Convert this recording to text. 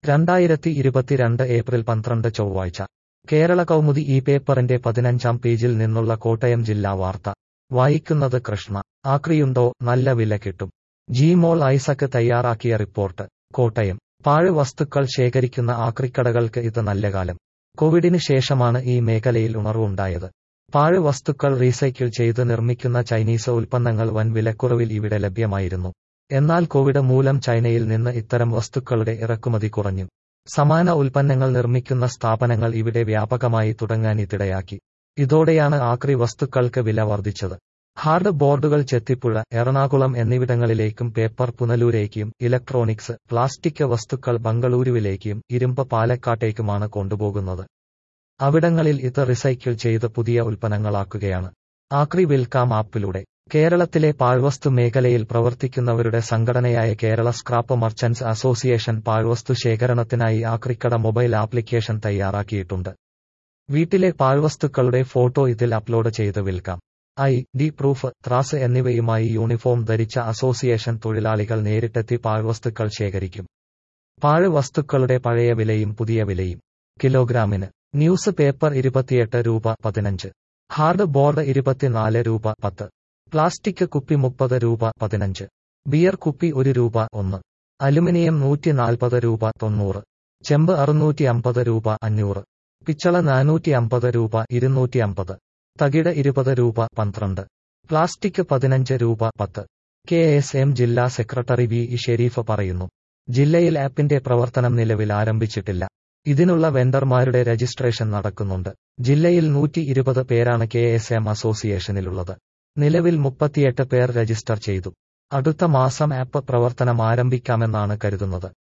രണ്ടായിരത്തി ഇരുപത്തിരണ്ട് ഏപ്രിൽ പന്ത്രണ്ട് ചൊവ്വാഴ്ച കേരള കൗമുദി ഈ പേപ്പറിന്റെ പതിനഞ്ചാം പേജിൽ നിന്നുള്ള കോട്ടയം ജില്ലാ വാർത്ത വായിക്കുന്നത് കൃഷ്ണ ആക്രിയുണ്ടോ നല്ല വില കിട്ടും ജിമോൾ ഐസക്ക് തയ്യാറാക്കിയ റിപ്പോർട്ട് കോട്ടയം പാഴ് വസ്തുക്കൾ ശേഖരിക്കുന്ന ആക്രിക്കടകൾക്ക് ഇത് നല്ല കാലം കോവിഡിന് ശേഷമാണ് ഈ മേഖലയിൽ ഉണർവുണ്ടായത് പാഴ് വസ്തുക്കൾ റീസൈക്കിൾ ചെയ്ത് നിർമ്മിക്കുന്ന ചൈനീസ് ഉൽപ്പന്നങ്ങൾ വൻ വിലക്കുറവിൽ ഇവിടെ ലഭ്യമായിരുന്നു എന്നാൽ കോവിഡ് മൂലം ചൈനയിൽ നിന്ന് ഇത്തരം വസ്തുക്കളുടെ ഇറക്കുമതി കുറഞ്ഞു സമാന ഉൽപ്പന്നങ്ങൾ നിർമ്മിക്കുന്ന സ്ഥാപനങ്ങൾ ഇവിടെ വ്യാപകമായി തുടങ്ങാനിതിടയാക്കി ഇതോടെയാണ് ആക്രി വസ്തുക്കൾക്ക് വില വർദ്ധിച്ചത് ഹാർഡ് ബോർഡുകൾ ചെത്തിപ്പുഴ എറണാകുളം എന്നിവിടങ്ങളിലേക്കും പേപ്പർ പുനലൂരേക്കും ഇലക്ട്രോണിക്സ് പ്ലാസ്റ്റിക് വസ്തുക്കൾ ബംഗളൂരുവിലേക്കും ഇരുമ്പ് പാലക്കാട്ടേക്കുമാണ് കൊണ്ടുപോകുന്നത് അവിടങ്ങളിൽ ഇത് റിസൈക്കിൾ ചെയ്ത് പുതിയ ഉൽപ്പന്നങ്ങളാക്കുകയാണ് ആക്രി വിൽക്കാം ആപ്പിലൂടെ കേരളത്തിലെ പാഴ്വസ്തു മേഖലയിൽ പ്രവർത്തിക്കുന്നവരുടെ സംഘടനയായ കേരള സ്ക്രാപ്പ് മർച്ചന്റ്സ് അസോസിയേഷൻ പാഴ്വസ്തു ശേഖരണത്തിനായി ആക്രിക്കട മൊബൈൽ ആപ്ലിക്കേഷൻ തയ്യാറാക്കിയിട്ടുണ്ട് വീട്ടിലെ പാഴ്വസ്തുക്കളുടെ ഫോട്ടോ ഇതിൽ അപ്ലോഡ് ചെയ്ത് വിൽക്കാം ഐ ഡി പ്രൂഫ് ത്രാസ് എന്നിവയുമായി യൂണിഫോം ധരിച്ച അസോസിയേഷൻ തൊഴിലാളികൾ നേരിട്ടെത്തി പാഴ്വസ്തുക്കൾ ശേഖരിക്കും പാഴ് വസ്തുക്കളുടെ പഴയ വിലയും പുതിയ വിലയും കിലോഗ്രാമിന് ന്യൂസ് പേപ്പർ ഇരുപത്തിയെട്ട് രൂപ പതിനഞ്ച് ഹാർഡ് ബോർഡ് ഇരുപത്തിനാല് രൂപ പത്ത് പ്ലാസ്റ്റിക് കുപ്പി മുപ്പത് രൂപ പതിനഞ്ച് ബിയർ കുപ്പി ഒരു രൂപ ഒന്ന് അലുമിനിയം നൂറ്റി നാൽപ്പത് രൂപ തൊണ്ണൂറ് ചെമ്പ് അറുന്നൂറ്റി അമ്പത് രൂപ അഞ്ഞൂറ് പിച്ചള നാനൂറ്റി അമ്പത് രൂപ ഇരുന്നൂറ്റി അമ്പത് തകിട് ഇരുപത് രൂപ പന്ത്രണ്ട് പ്ലാസ്റ്റിക് പതിനഞ്ച് രൂപ പത്ത് കെ എസ് എം ജില്ലാ സെക്രട്ടറി വി ഇ ഷെരീഫ് പറയുന്നു ജില്ലയിൽ ആപ്പിന്റെ പ്രവർത്തനം നിലവിൽ ആരംഭിച്ചിട്ടില്ല ഇതിനുള്ള വെണ്ടർമാരുടെ രജിസ്ട്രേഷൻ നടക്കുന്നുണ്ട് ജില്ലയിൽ നൂറ്റി ഇരുപത് പേരാണ് കെ എസ് എം അസോസിയേഷനിലുള്ളത് നിലവിൽ മുപ്പത്തിയെട്ട് പേർ രജിസ്റ്റർ ചെയ്തു അടുത്ത മാസം ആപ്പ് പ്രവർത്തനം ആരംഭിക്കാമെന്നാണ് കരുതുന്നത്